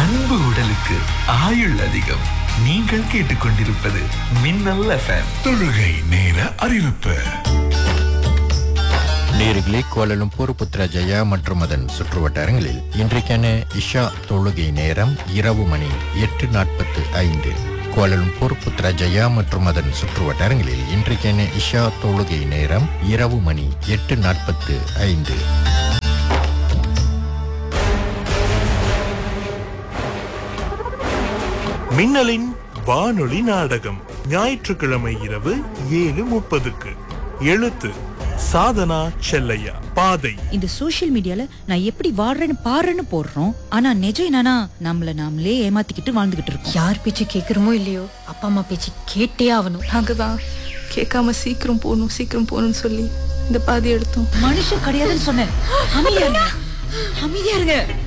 அன்பு உடலுக்கு ஆயுள் அதிகம் நீங்கள் கேட்டுக்கொண்டிருப்பது மின்னல் எஃப்எம் தொழுகை நேர அறிவிப்பு நேர்களே கோலலும்பூர் புத்ரஜயா மற்றும் அதன் சுற்றுவட்டாரங்களில் இன்றைக்கான இஷா தொழுகை நேரம் இரவு மணி எட்டு நாற்பத்து ஐந்து கோலலும்பூர் புத்ரஜயா மற்றும் அதன் சுற்றுவட்டாரங்களில் இன்றைக்கான இஷா தொழுகை நேரம் இரவு மணி எட்டு நாற்பத்து ஐந்து மின்னலின் வானொலி நாடகம் ஞாயிற்றுக்கிழமை இரவு ஏழு முப்பதுக்கு எழுத்து சாதனா செல்லையா பாதை இந்த சோஷியல் மீடியால நான் எப்படி வாழ்றேன்னு பாருன்னு போடுறோம் ஆனா நிஜம் என்னன்னா நம்மள நாமளே ஏமாத்திக்கிட்டு வாழ்ந்துகிட்டு இருக்கோம் யார் பேச்சு கேக்குறோமோ இல்லையோ அப்பா அம்மா பேச்சு கேட்டே ஆகணும் நாங்க தான் கேட்காம சீக்கிரம் போகணும் சீக்கிரம் போகணும்னு சொல்லி இந்த பாதி எடுத்தோம் மனுஷன் கிடையாதுன்னு சொன்னேன் அமைதியா இருங்க அமைதியா இருங்க